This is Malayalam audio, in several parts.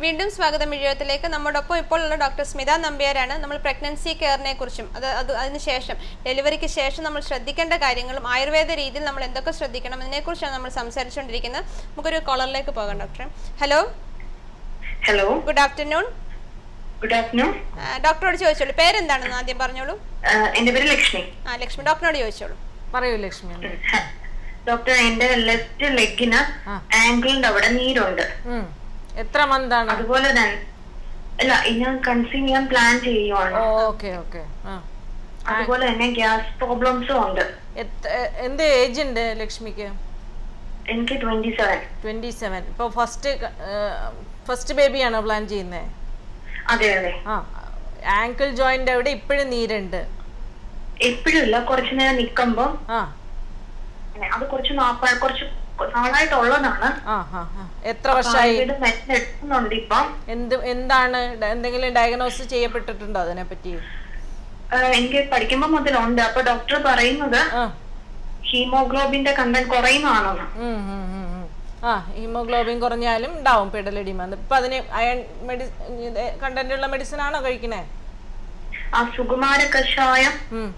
വീണ്ടും സ്വാഗതം വിജയത്തിലേക്ക് നമ്മോടൊപ്പം ഇപ്പോൾ ഉള്ള ഡോക്ടർ സ്മിത നമ്പ്യാരാണ് നമ്മൾ പ്രഗ്നൻസി കെയറിനെ കുറിച്ചും അത് അത് അതിനുശേഷം ഡെലിവറിക്ക് ശേഷം നമ്മൾ ശ്രദ്ധിക്കേണ്ട കാര്യങ്ങളും ആയുർവേദ രീതിയിൽ നമ്മൾ എന്തൊക്കെ ശ്രദ്ധിക്കണം ഇതിനെക്കുറിച്ചാണ് നമ്മൾ സംസാരിച്ചുകൊണ്ടിരിക്കുന്നത് നമുക്കൊരു കോളറിലേക്ക് പോകാം doctor hello hello good afternoon good afternoon ഡോക്ടറോട് ചോദിച്ചോളൂ പേരെന്താണെന്ന് ആദ്യം പറഞ്ഞോളൂ എന്റെ പേര് ലക്ഷ്മി ആ ലക്ഷ്മി ഡോക്ടറിനോട് ചോദിച്ചോളൂ പറയൂ ലക്ഷ്മി എന്ത്? ഡോക്ടർ എന്റെ ലെഫ്റ്റ് ലെഗിന് ആ. ആംഗിളിന്റെ അവിടെ നീരുണ്ട് ഉം. എത്ര മന്താണ് അതുപോലെ തന്നെ അല്ല ഞാൻ കൺസീവ് ചെയ്യാൻ പ്ലാൻ ചെയ്യുവാണ് ഓക്കെ ഓക്കെ ആ അതുപോലെ തന്നെ ഗ്യാസ് പ്രോബ്ലംസും ഉണ്ട് എത്ര- എ- എന്ത് ഏജ് ഉണ്ട് ലക്ഷ്മിക്ക് എനിക്ക് ട്വന്റി സെവൻ ട്വന്റി സെവൻ ഇപ്പോൾ ഫസ്റ്റ് ഫസ്റ്റ് ബേബിയാണോ പ്ലാൻ ചെയ്യുന്നത് അതെ അതെ ആ ആങ്കിൾ ജോയിന്റ് അവിടെ ഇപ്പോഴും നീരുണ്ട് എപ്പോഴും ഇല്ല കുറച്ചു നേരം നിക്കുമ്പോ ആ അത് കുറച്ച് നാപ്പ- കുറച്ച് നാളായിട്ടുള്ളതാണ് ആ ആ ആ. എത്ര വർഷമായി ആയുർവേദം മരുന്ന് എടുക്കുന്നുണ്ട് ഇപ്പം എന്ത് എന്താണ് ഡ- എന്തെങ്കിലും ഡയഗ്നോസ് ചെയ്യപ്പെട്ടിട്ടുണ്ടോ അതിനെപ്പറ്റി ആ, എനിക്ക് പഠിക്കുമ്പോ മുതലുണ്ട് അപ്പൊ ഡോക്ടർ പറയുന്നത് ആ ഹീമോഗ്ലോബിന്റെ കണ്ടന്റ് കുറയുന്നതാണെന്ന് ഉം, ഉം, ഉം, ഉം. ആ ഹീമോഗ്ലോബിൻ കുറഞ്ഞാലും ഉണ്ടാവും പിടലടിമ ഇപ്പൊ അതിന് അയൺ മെഡി കണ്ടന്റ് ഉള്ള മെഡിസിൻ ആണോ കഴിക്കണേ ആ സുകുമാര കഷായം ഉം.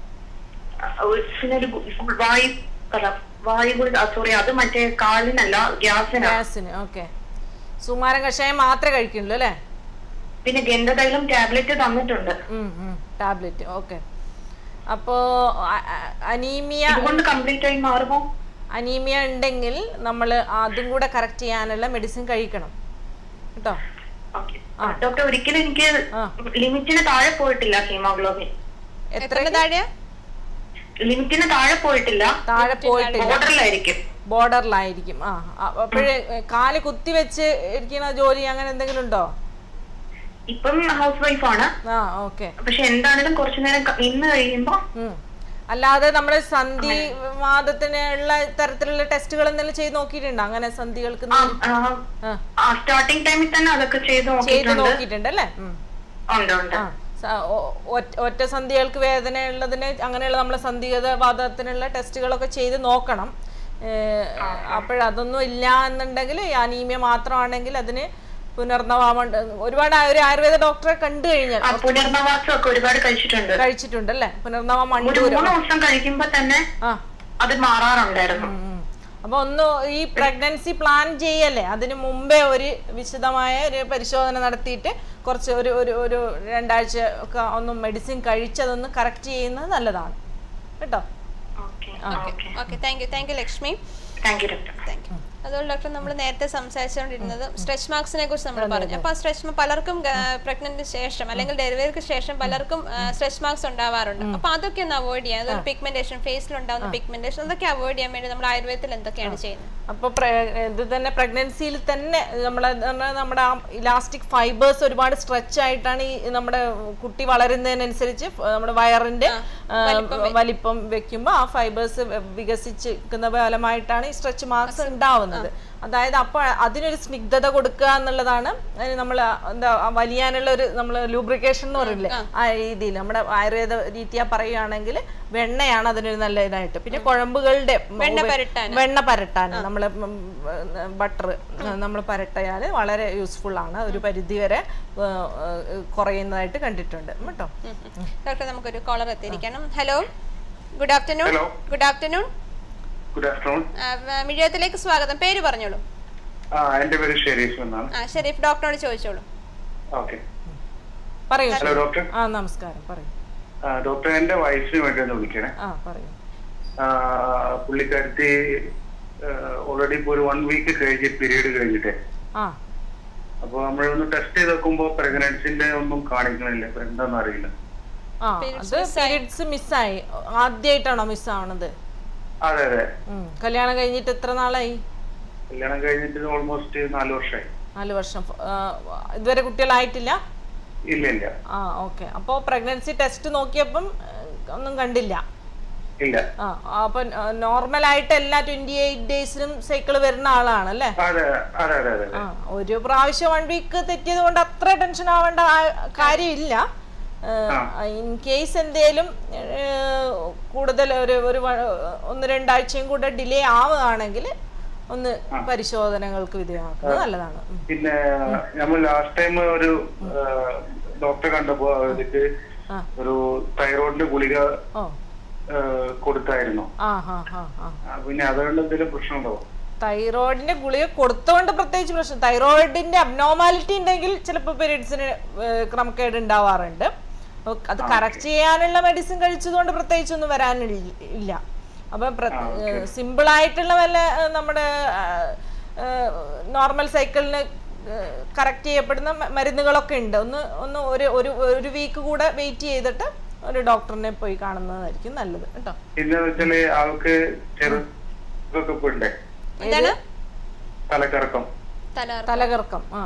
ആ, ഒരു- പിന്നെ ഒരു ഗു- വായു അല്ല വായു ഗുളിക സോറി അത് മറ്റേ കാലിനല്ല ഗ്യാസിനാ ഗ്യാസിന് ഓക്കെ സുമാരൻ കഷായം മാത്രമേ കഴിക്കുള്ളൂ അല്ലേ പിന്നെ ഗന്ധതൈലം ടാബ്ലറ്റ് തന്നിട്ടുണ്ട് ടാബ്ലറ്റ് ഓക്കെ അപ്പോ അ- അ- അനീമിയ ഇതുകൊണ്ട് കംപ്ലീറ്റ് ആയി മാറുമോ അനീമിയ ഉണ്ടെങ്കിൽ നമ്മൾ അതും കൂടെ കറക്റ്റ് ചെയ്യാനുള്ള മെഡിസിൻ കഴിക്കണം കേട്ടോ ഓക്കെ ഡോക്ടർ ഒരിക്കലും എനിക്ക് ആ. ലിമിറ്റിന് താഴെ പോയിട്ടില്ല ഹീമോഗ്ലോബിൻ എത്ര എത്ര താഴെ ലിമിറ്റിന് താഴെ പോയിട്ടില്ല താഴെ പോയിട്ടില്ല ബോർഡറിലായിരിക്കും ബോർഡറിലായിരിക്കും ആ അപ്പോഴേ കാല് കുത്തി വെച്ച് ഇരിക്കുന്ന ജോലി അങ്ങനെ എന്തെങ്കിലും ഉണ്ടോ ഇപ്പം ഹൗസ് വൈഫാണ് ആ ഓക്കെ പക്ഷെ എന്താണെങ്കിലും കുറച്ചു നേരം ക- നിന്ന് കഴിയുമ്പോ അല്ലാതെ നമ്മുടെ സന്ധി വാദത്തിനുള്ള തരത്തിലുള്ള ടെസ്റ്റുകൾ എന്തെങ്കിലും ചെയ്ത് നോക്കിയിട്ടുണ്ടോ അങ്ങനെ സന്ധികൾക്ക് എന്തെങ്കിലും- ആ സ്റ്റാർട്ടിങ് ടൈമിൽ തന്നെ അതൊക്കെ ചെയ്ത് ചെയ്ത് നോക്കിയിട്ടുണ്ട് നോക്കിയിട്ടുണ്ട് അല്ലേ ഉം. ഉണ്ട് ഉണ്ട് ആ സ- ഒ- ഒറ്റ- ഒറ്റ സന്ധികൾക്ക് വേദന ഉള്ളതിന് അങ്ങനെയുള്ള നമ്മളെ സന്ധിഗത വാദത്തിനുള്ള ടെസ്റ്റുകളൊക്കെ ചെയ്ത് നോക്കണം അപ്പോഴതൊന്നും ഇല്ല എന്നുണ്ടെങ്കിൽ ഈ അനീമിയ മാത്രമാണെങ്കിൽ അതിന് പുനർനവാമ ഒരുപാട് ആ- ഒരു ആയുർവേദ ഡോക്ടറെ കണ്ടു കഴിഞ്ഞാൽ ആ പുനർനവാസം ഒക്കെ ഒരുപാട് കഴിച്ചിട്ടുണ്ട് കഴിച്ചിട്ടുണ്ട് അല്ലേ പുനർനവ ഒരു മണ്ടൂര് മൂന്ന് ദിവസം കഴിക്കുമ്പോ തന്നെ ആ അത് മാറാറുണ്ടായിരുന്നു ഉം, ഉം. അപ്പൊ ഒന്ന് ഈ പ്രഗ്നൻസി പ്ലാൻ ചെയ്യല്ലേ അതിന് മുമ്പേ ഒരു വിശദമായ ഒരു പരിശോധന നടത്തിയിട്ട് കുറച്ച് ഒരു ഒരു ഒരു രണ്ടാഴ്ച ഒക്കെ ഒന്ന് മെഡിസിൻ കഴിച്ച് അതൊന്ന് കറക്റ്റ് ചെയ്യുന്നത് നല്ലതാണ് കേട്ടോ okay okay okay thank you thank you Lakshmi thank you doctor thank you അതുപോലെ ഡോക്ടർ നമ്മൾ നേരത്തെ സംസാരിച്ചുകൊണ്ടിരുന്നത് സ്ട്രെച്ച് മാർക്സിനെ കുറിച്ച് നമ്മൾ പറഞ്ഞു അപ്പോൾ ആ സ്ട്രെച്ച് പലർക്കും പ്രഗ്നന്റിന് ശേഷം അല്ലെങ്കിൽ ഡെലിവറിക്ക് ശേഷം പലർക്കും സ്ട്രെച്ച് മാർക്സ് ഉണ്ടാവാറുണ്ട് അപ്പോൾ അതൊക്കെ ഒന്ന് അവോയ്ഡ് ചെയ്യാം അതൊരു പിഗ്മെന്റേഷൻ ഫേസിൽ ഉണ്ടാകുന്ന പിഗ്മെന്റേഷൻ അതൊക്കെ അവോയ്ഡ് ചെയ്യാൻ വേണ്ടി നമ്മൾ ആയുർവേദത്തിൽ എന്തൊക്കെയാണ് ചെയ്യുന്നത് അപ്പോൾ ഇത് തന്നെ പ്രഗ്നൻസിയിൽ തന്നെ നമ്മളെ നമ്മുടെ ആ ഇലാസ്റ്റിക് ഫൈബേഴ്സ് ഒരുപാട് സ്ട്രെച്ച് ആയിട്ടാണ് ഈ നമ്മുടെ കുട്ടി വളരുന്നതിനനുസരിച്ച് ഫ- നമ്മുടെ വയറിന്റെ ആ, വലിപ്പം വെക്കുമ്പോൾ ആ ഫൈബേഴ്സ് വികസിച്ചിരിക്കുന്ന ഫലമായിട്ടാണ് ഈ സ്ട്രെച്ച് മാർക്സ് ഉണ്ടാവുന്നത് അതായത് അപ്പോൾ അതിനൊരു സ്നിഗ്ധത കൊടുക്കുക എന്നുള്ളതാണ് നമ്മൾ എന്താ ആ വലിയാനുള്ള ഒരു നമ്മൾ ലൂബ്രിക്കേഷൻ എന്ന് പറയില്ലേ ആ രീതിയിൽ നമ്മുടെ ആയുർവേദ രീതിയാ പറയുകയാണെങ്കിൽ വെണ്ണയാണ് അതിനൊരു നല്ല ഇതായിട്ട് പിന്നെ കുഴമ്പുകളുടെ വെണ്ണ പരട്ടാൻ വെണ്ണ പരട്ടാൻ നമ്മൾ ബട്ടർ നമ്മൾ പരട്ടിയാൽ വളരെ യൂസ്ഫുൾ ആണ് ഒരു പരിധി വരെ ഏർ, ഏർ, കുറയുന്നതായിട്ട് കണ്ടിട്ടുണ്ട് കേട്ടോ ഡോക്ടർ നമുക്കൊരു കോളർ എത്തിയിരിക്കണം hello good afternoon Hello. Good afternoon good afternoon മിഴിയത്തിലേക്ക് സ്വാഗതം പേര് പറഞ്ഞോളൂ ആ എന്റെ പേര് ഷെരീഫ് എന്നാണ് ആ ഷെരീഫ് ഡോക്ടറോട് ചോദിച്ചോളൂ ഓക്കെ പറയൂ ഹലോ ഡോക്ടർ ആ നമസ്കാരം പറയൂ ആ, ഡോക്ടർ എന്റെ വൈഫിന് വേണ്ടി ഒന്ന് വിളിക്കണേ ആ പറയൂ ആ, പുള്ളിക്കാരത്തി ഓൾറെഡി ഇപ്പൊ ഒരു വൺ വീക്ക് കഴിഞ്ഞ് പീരീഡ് കഴിഞ്ഞിട്ടേ ആ അപ്പൊ നമ്മളൊന്ന് ടെസ്റ്റ് ചെയ്ത് നോക്കുമ്പോ പ്രഗ്നൻസിന്റെ ഒന്നും കാണിക്കണില്ല അപ്പൊ എന്താന്ന് അറിയില്ല ആ അത് പീരിയഡ്സ് മിസ്സായി ആദ്യമായിട്ടാണോ മിസ്സാവണത് അതെ അതെ കല്യാണം കഴിഞ്ഞിട്ട് എത്ര നാളായി കല്യാണം കഴിഞ്ഞിട്ട് ഓൾമോസ്റ്റ് നാല് വർഷമായി നാല് വർഷം ആ, ഇതുവരെ കുട്ടികളായിട്ടില്ല ഇല്ല ഇല്ല ആ ഓക്കെ അപ്പോൾ പ്രഗ്നൻസി ടെസ്റ്റ് നോക്കിയപ്പം ഏർ, ഒന്നും കണ്ടില്ല ഇല്ല ആ അപ്പം നോർമലായിട്ട് എല്ലാ ട്വന്റി എയ്റ്റ് ഡേയ്സിലും സൈക്കിൾ വരുന്ന ആളാണ് അല്ലേ അതെ അതെ അതെ അതെ ആ ഒരു പ്രാവശ്യം വൺ വീക്ക് തെറ്റിയത് കൊണ്ട് അത്ര ടെൻഷൻ ആവേണ്ട ആ- കാര്യമില്ല ഇൻ കേസ് എന്തേലും ഏർ, കൂടുതൽ ഒരു ഒരു വ- ഒന്ന് രണ്ടാഴ്ചയും കൂടെ ഡിലേ ആവുകയാണെങ്കിൽ ഒന്ന് പരിശോധനകൾക്ക് വിധേയമാക്കുന്നത് നല്ലതാണ് ഉം. പിന്നെ നമ്മൾ ലാസ്റ്റ് ടൈം ഒരു ഡോക്ടറെ കണ്ടപ്പോ അവർക്ക് ആ. ഒരു തൈറോയിഡിന്റെ ഗുളിക ഓ ആ, കൊടുത്തായിരുന്നു ആ ഹാ ഹാ ഹാ ആ, പിന്നെ അതുകൊണ്ട് എന്തെങ്കിലും പ്രശ്നമുണ്ടോ തൈറോയിഡിന്റെ ഗുളിക കൊടുത്തോണ്ട് പ്രത്യേകിച്ച് പ്രശ്നം തൈറോയിഡിന്റെ അബ്നോർമാലിറ്റി ഉണ്ടെങ്കിൽ ചിലപ്പോൾ പീരീഡ്സിന് ക്രമക്കേട് ഉണ്ടാവാറുണ്ട് അപ്പൊ അത് കറക്റ്റ് ചെയ്യാനുള്ള മെഡിസിൻ കഴിച്ചതുകൊണ്ട് പ്രത്യേകിച്ചൊന്നും വരാനില്ല ഇല്ല അപ്പം സിമ്പിൾ ആയിട്ടുള്ള വല്ല ഏഹ്, നമ്മുടെ നോർമൽ സൈക്കിളിന് കറക്റ്റ് ചെയ്യപ്പെടുന്ന മ- മരുന്നുകളൊക്കെ ഉണ്ട് ഒന്ന് ഒന്ന് ഒരു ഒരു ഒരു വീക്ക് കൂടെ വെയിറ്റ് ചെയ്തിട്ട് ഒരു ഡോക്ടറിനെ പോയി കാണുന്നതായിരിക്കും നല്ലത് കേട്ടോ പിന്നെ വെച്ചാല് ആൾക്ക് ചെറുതൊക്കെ പോയിണ്ടേ എന്താണ് തലക്കറക്കം തല തലകറക്കം ആ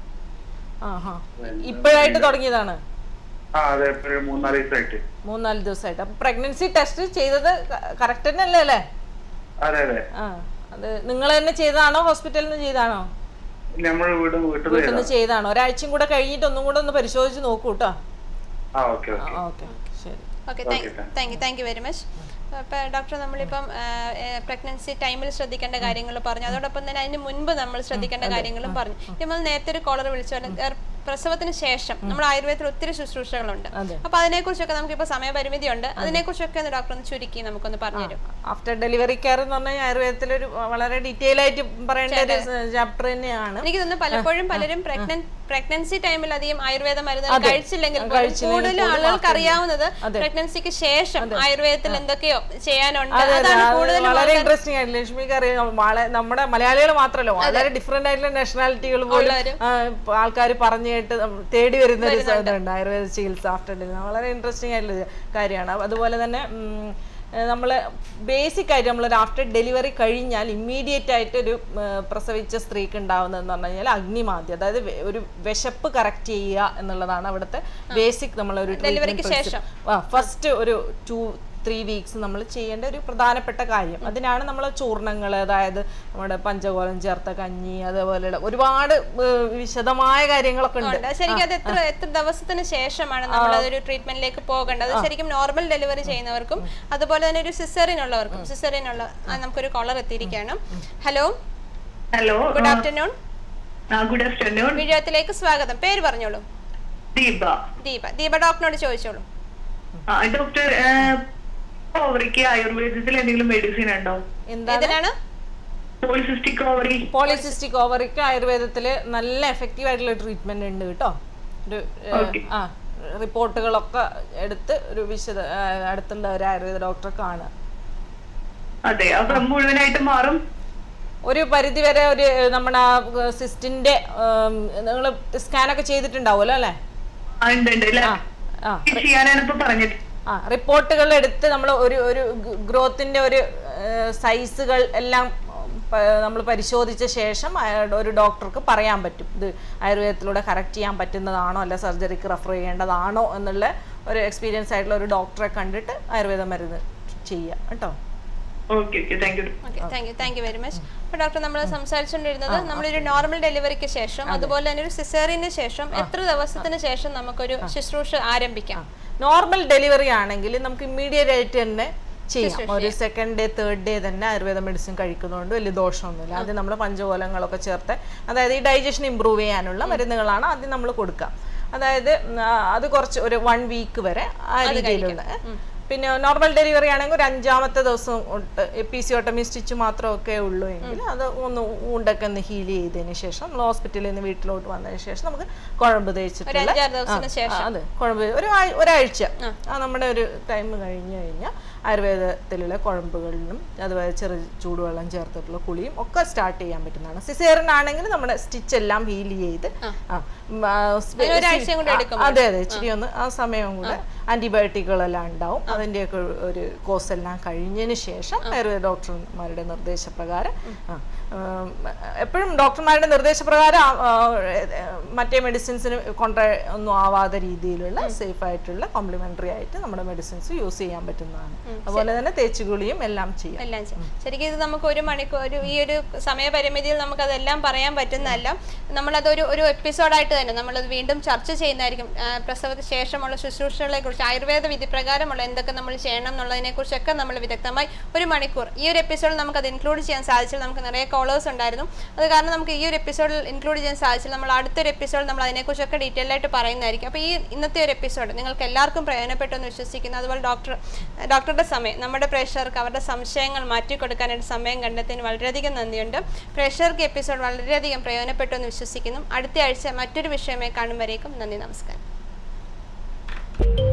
ആ ഹാ ഇപ്പോഴായിട്ട് തുടങ്ങിയതാണ് ആ അതെ ഇപ്പൊ ഒരു മൂന്നാല് ദിവസമായിട്ട് മൂന്നാല് ദിവസമായിട്ട് അപ്പൊ പ്രഗ്നൻസി ടെസ്റ്റ് ചെയ്തത് കറക്റ്റ് തന്നെ അല്ലേ അല്ലേ അതെ അതെ ആ അത് നിങ്ങൾ തന്നെ ചെയ്തതാണോ ഹോസ്പിറ്റലിൽ നിന്ന് ചെയ്താണോ നമ്മൾ വീട് വീട്ടിൽ വീട്ടിൽ നിന്ന് ചെയ്താണോ ഒരാഴ്ചയും കൂടെ കഴിഞ്ഞിട്ട് ഒന്നും കൂടെ ഒന്ന് പരിശോധിച്ച് നോക്കൂ കേട്ടോ ആ ഓക്കെ ഓക്കെ ഓക്കെ ശരി okay thank you thank you very much അപ്പോൾ ഡോക്ടർ നമ്മളിപ്പം പ്രഗ്നൻസി ടൈമിൽ ശ്രദ്ധിക്കേണ്ട കാര്യങ്ങൾ പറഞ്ഞു അതോടൊപ്പം തന്നെ അതിന് മുൻപ് നമ്മൾ ശ്രദ്ധിക്കേണ്ട കാര്യങ്ങളും പറഞ്ഞു നമ്മൾ നേരത്തെ ഒരു കോളർ വിളിച്ചു പറഞ്ഞു ഗർ- പ്രസവത്തിന് ശേഷം നമ്മൾ ആയുർവേദത്തിൽ ഒത്തിരി ശുശ്രൂഷകളുണ്ട് അതെ. അപ്പൊ അതിനെക്കുറിച്ചൊക്കെ നമുക്കിപ്പോൾ സമയപരിമിതി ഉണ്ട് അതിനെക്കുറിച്ചൊക്കെ ഒന്ന് ഡോക്ടർ ഒന്ന് ചുരുക്കി നമുക്കൊന്ന് പറഞ്ഞുതരും ആഫ്റ്റർ ഡെലിവറി കെയർ എന്ന് പറഞ്ഞാൽ ആയുർവേദത്തിൽ ഒരു വളരെ ഡീറ്റെയിൽ ആയിട്ട് പറയേണ്ട ഒരു ചാപ്റ്റർ തന്നെയാണ് എനിക്ക് തോന്നുന്നു പലപ്പോഴും പലരും പ്രഗ്നൻസി ടൈമിൽ അധികം ആയുർവേദ മരുന്നുകൾ കഴിച്ചില്ലെങ്കിൽ പോലും കഴിച്ചില്ലെങ്കിൽ കൂടുതൽ പോലും ആളുകൾക്ക് അറിയാവുന്നത് അതെ. പ്രഗ്നൻസിക്ക് ശേഷം ആയുർവേദത്തിൽ എന്തൊക്കെയോ ചെയ്യാനുണ്ട് അതെ, അതെ, അതാണ് അത് കൂടുതലും വളരെ ഇൻട്രസ്റ്റിംഗ് ആയിട്ട് ലക്ഷ്മിക്ക് അറിയാം വള- നമ്മുടെ മലയാളികൾ മാത്രമല്ല വളരെ ഡിഫറെന്റ് ആയിട്ടുള്ള നാഷണാലിറ്റികൾ പോലും ആൾക്കാർ പറഞ്ഞു കേട്ട് തേടി വരുന്ന ഒരു ഇതുണ്ട് ആയുർവേദ ചികിത്സ ആഫ്റ്റർ ഡെലിവറി വളരെ ഇൻട്രസ്റ്റിംഗ് ആയിട്ടുള്ള കാര്യമാണ് അതുപോലെ തന്നെ ഉം, നമ്മൾ ബേസിക് ആയിട്ട് നമ്മളൊരു ആഫ്റ്റർ ഡെലിവറി കഴിഞ്ഞാൽ ഇമ്മീഡിയറ്റ് ആയിട്ട് ഒരു ഉം, പ്രസവിച്ച സ്ത്രീക്ക് ഉണ്ടാവുന്നതെന്ന് പറഞ്ഞു കഴിഞ്ഞാൽ അഗ്നിമാദ്യം അതായത് വെ- ഒരു വിശപ്പ് കറക്റ്റ് ചെയ്യുക എന്നുള്ളതാണ് അവിടുത്തെ ബേസിക് നമ്മളൊരു ഡെലിവറിക്ക് ശേഷം. ഫസ്റ്റ് ഒരു ടു ത്രീ വീക്സ് നമ്മൾ ചെയ്യേണ്ട ഒരു പ്രധാനപ്പെട്ട കാര്യം അതിനാണ് നമ്മൾ ചൂർണങ്ങൾ അതായത് നമ്മുടെ പഞ്ചകോലം ചേർത്ത കഞ്ഞി അതേപോലെയുള്ള ഒരുപാട് ഏർ, വിശദമായ കാര്യങ്ങളൊക്കെ ഉണ്ട് ഉണ്ട് ശരിക്കും അത് എത്ര എത്ര ദിവസത്തിന് ശേഷമാണ് നമ്മൾ അതൊരു ട്രീറ്റ്മെന്റിലേക്ക് പോകേണ്ടത് അത് ശരിക്കും നോർമൽ ഡെലിവറി ചെയ്യുന്നവർക്കും അതുപോലെ തന്നെ ഒരു സിസറിൻ ഉള്ളവർക്കും സിസറിൻ ഉള്ള ആ, നമുക്കൊരു കോളർ എത്തിയിരിക്കുകയാണ് hello hello good afternoon good afternoon വീഡിയോത്തിലേക്ക് സ്വാഗതം പേര് പറഞ്ഞോളൂ ദീപ ദീപ ദീപ ഡോക്ടറിനോട് ചോദിച്ചോളൂ ആ, ഡോക്ടർ ഓവറിക്ക് ആയുർവേദത്തിൽ എന്തെങ്കിലും മെഡിസിൻ ഉണ്ടോ എന്താ ഇതിനാണ് പോളിസിസ്റ്റിക് ഓവറി പോളിസിസ്റ്റിക് ഓവറിക്ക് ആയുർവേദത്തിൽ നല്ല എഫക്റ്റീവ് ആയിട്ടുള്ള ട്രീറ്റ്മെന്റ് ഉണ്ട് കേട്ടോ ഒരു ഏർ, ആ റിപ്പോർട്ടുകളൊക്കെ എടുത്ത് ഒരു വിശദ ആ, അടുത്തുള്ള ഒരു ആയുർവേദ ഡോക്ടറെ കാണുക അതെ അപ്പൊ മുഴുവനായിട്ട് മാറും ഒരു പരിധി വരെ ഒരു ഏർ, നമ്മുടെ സിസ്റ്റിന്റെ നിങ്ങൾ സ്കാനൊക്കെ ചെയ്തിട്ടുണ്ടാവുമല്ലോ അല്ലേ ആ, ഉണ്ട് ഉണ്ട് അല്ലേ ആ ആ ചെയ്യാനാണ് ഇപ്പൊ പറഞ്ഞത് ആ റിപ്പോർട്ടുകൾ എടുത്ത് നമ്മൾ ഒരു ഒരു ഗ്രോത്തിന്റെ ഒരു സൈസുകൾ എല്ലാം നമ്മൾ പരിശോധിച്ച ശേഷം അയാളുടെ ഒരു ഡോക്ടർക്ക് പറയാൻ പറ്റും ഇത് ആയുർവേദത്തിലൂടെ കറക്റ്റ് ചെയ്യാൻ പറ്റുന്നതാണോ അല്ല സർജറിക്ക് റെഫർ ചെയ്യേണ്ടതാണോ എന്നുള്ള ഒരു എക്സ്പീരിയൻസ് ആയിട്ടുള്ള ഒരു ഡോക്ടറെ കണ്ടിട്ട് ആയുർവേദ മരുന്ന് ചെയ്യുക കേട്ടോ okay okay thank you okay thank you thank you very much അപ്പോൾ ഡോക്ടർ നമ്മൾ സംസാരിച്ചുകൊണ്ടിരുന്നത് നമ്മളൊരു നോർമൽ ഡെലിവറിക്ക് ശേഷം അതുപോലെ തന്നെ ഒരു സിസേറിന് ശേഷം എത്ര ദിവസത്തിന് ശേഷം നമുക്കൊരു ശുശ്രൂഷ ആരംഭിക്കാം നോർമൽ ഡെലിവറി ആണെങ്കിൽ നമുക്ക് ഇമ്മീഡിയറ്റ് ആയിട്ട് തന്നെ ചെയ്യാം ഒരു സെക്കൻഡ് ഡേ തേർഡ് ഡേ തന്നെ ആയുർവേദ മെഡിസിൻ കഴിക്കുന്നതുകൊണ്ട് വലിയ ദോഷമൊന്നുമില്ല ആദ്യം നമ്മൾ പഞ്ചകോലങ്ങളൊക്കെ ചേർത്ത് അതായത് ഈ ഡൈജഷൻ ഇമ്പ്രൂവ് ചെയ്യാനുള്ള മരുന്നുകളാണ് ആദ്യം നമ്മൾ കൊടുക്കുക അതായത് ഉം, ആ, അത് കുറച്ച് ഒരു വൺ വീക്ക് വരെ ആ രീതിയിലുള്ള ഏ. പിന്നെ നോർമൽ ഡെലിവറി ആണെങ്കിൽ ഒരു അഞ്ചാമത്തെ ദിവസം തൊട്ട് എപ്പിസിയോട്ടമി സ്റ്റിച്ച് മാത്രമൊക്കെ ഉള്ളൂ എങ്കിൽ അത് ഒന്ന് ഊണ്ടൊക്കെ ഒന്ന് ഹീൽ ചെയ്തതിന് ശേഷം നമ്മൾ ഹോസ്പിറ്റലിൽ നിന്ന് വീട്ടിലോട്ട് വന്നതിന് ശേഷം നമുക്ക് കുഴമ്പ് തേച്ചിട്ടുള്ള അഞ്ചാറ് ദിവസത്തിന് ആ, ആ, അതെ കുഴമ്പ് ഒരു ആഴ്- ഒരാഴ്ച ആ നമ്മുടെ ഒരു ടൈം കഴിഞ്ഞ് കഴിഞ്ഞാൽ ആയുർവേദത്തിലുള്ള കുഴമ്പുകളിലും അതുപോലെ ചെറു ചൂടുവെള്ളം ചേർത്തിട്ടുള്ള കുളിയും ഒക്കെ സ്റ്റാർട്ട് ചെയ്യാൻ പറ്റുന്നതാണ് സിസേറിൻ ആണെങ്കിൽ നമ്മുടെ സ്റ്റിച്ച് എല്ലാം ഹീൽ ചെയ്ത് ആ, ഉം, ആ, സ്പെ- ഒരാഴ്ചയും കൂടെ ആ, അതെ അതെ ഇച്ചിരി ഒന്ന് ആ സമയം കൂടെ ആന്റിബയോട്ടിക്കുകളെല്ലാം ഉണ്ടാവും അതിൻ്റെയൊക്കെ ഒരു കോഴ്സ് എല്ലാം കഴിഞ്ഞതിന് ശേഷം ആയുർവേദ ഡോക്ടർമാരുടെ നിർദ്ദേശപ്രകാരം ആ, ഉം, എപ്പോഴും ഡോക്ടർമാരുടെ നിർദ്ദേശപ്രകാരം ആ, ആ, ഏ, മറ്റേ മെഡിസിൻസിന് കോൺട്രാ ഒന്നും ആവാത്ത രീതിയിലുള്ള സേഫ് ആയിട്ടുള്ള കോംപ്ലിമെന്ററി ആയിട്ട് നമ്മുടെ മെഡിസിൻസ് യൂസ് ചെയ്യാൻ പറ്റുന്നതാണ് അതുപോലെ തന്നെ തേച്ചുകുളിയും എല്ലാം ചെയ്യാം എല്ലാം ചെയ്യും ശരിക്കും ഇത് നമുക്ക് ഒരു മണിക്കൂർ ഒരു ഈ ഒരു സമയപരിമിതിയിൽ നമുക്ക് അതെല്ലാം പറയാൻ പറ്റുന്നതല്ല നമ്മളതൊരു ഒരു എപ്പിസോഡായിട്ട് തന്നെ നമ്മളത് വീണ്ടും ചർച്ച ചെയ്യുന്നതായിരിക്കും ആ, പ്രസവത്തിന് ശേഷമുള്ള ശുശ്രൂഷകളെ കുറിച്ച് ആയുർവേദ വിധി പ്രകാരമുള്ള എന്തൊക്കെ നമ്മൾ ചെയ്യണം എന്നുള്ളതിനെ കുറിച്ചൊക്കെ നമ്മൾ വിദഗ്ധമായി ഒരു മണിക്കൂർ ഈ ഒരു എപ്പിസോഡിൽ നമുക്ക് അത് ഇൻക്ലൂഡ് ചെയ്യാൻ സാധിച്ചില്ല നമുക്ക് നിറയെ കോളേഴ്സ് ഉണ്ടായിരുന്നു അത് കാരണം നമുക്ക് ഈ ഒരു എപ്പിസോഡിൽ ഇൻക്ലൂഡ് ചെയ്യാൻ സാധിച്ചില്ല നമ്മൾ അടുത്തൊരു എപ്പിസോഡ് നമ്മൾ അതിനെക്കുറിച്ചൊക്കെ ഡീറ്റെയിൽ ആയിട്ട് പറയുന്നതായിരിക്കും അപ്പോൾ ഈ ഇന്നത്തെ ഒരു എപ്പിസോഡ് നിങ്ങൾക്ക് എല്ലാവർക്കും പ്രയോജനപ്പെട്ടു എന്ന് വിശ്വസിക്കുന്നു അതുപോലെ ഡോക്ടർ ഡോക്ടറുടെ സമയം നമ്മുടെ പ്രേക്ഷകർക്ക് അവരുടെ സംശയങ്ങൾ മാറ്റിക്കൊടുക്കാനായിട്ട് സമയം കണ്ടെത്തിയതിന് വളരെയധികം നന്ദിയുണ്ട് പ്രേക്ഷകർക്ക് എപ്പിസോഡ് വളരെയധികം പ്രയോജനപ്പെട്ടു എന്ന് വിശ്വസിക്കുന്നു അടുത്ത ആഴ്ച മറ്റൊരു വിഷയമായി കാണും വരേക്കും നന്ദി നമസ്കാരം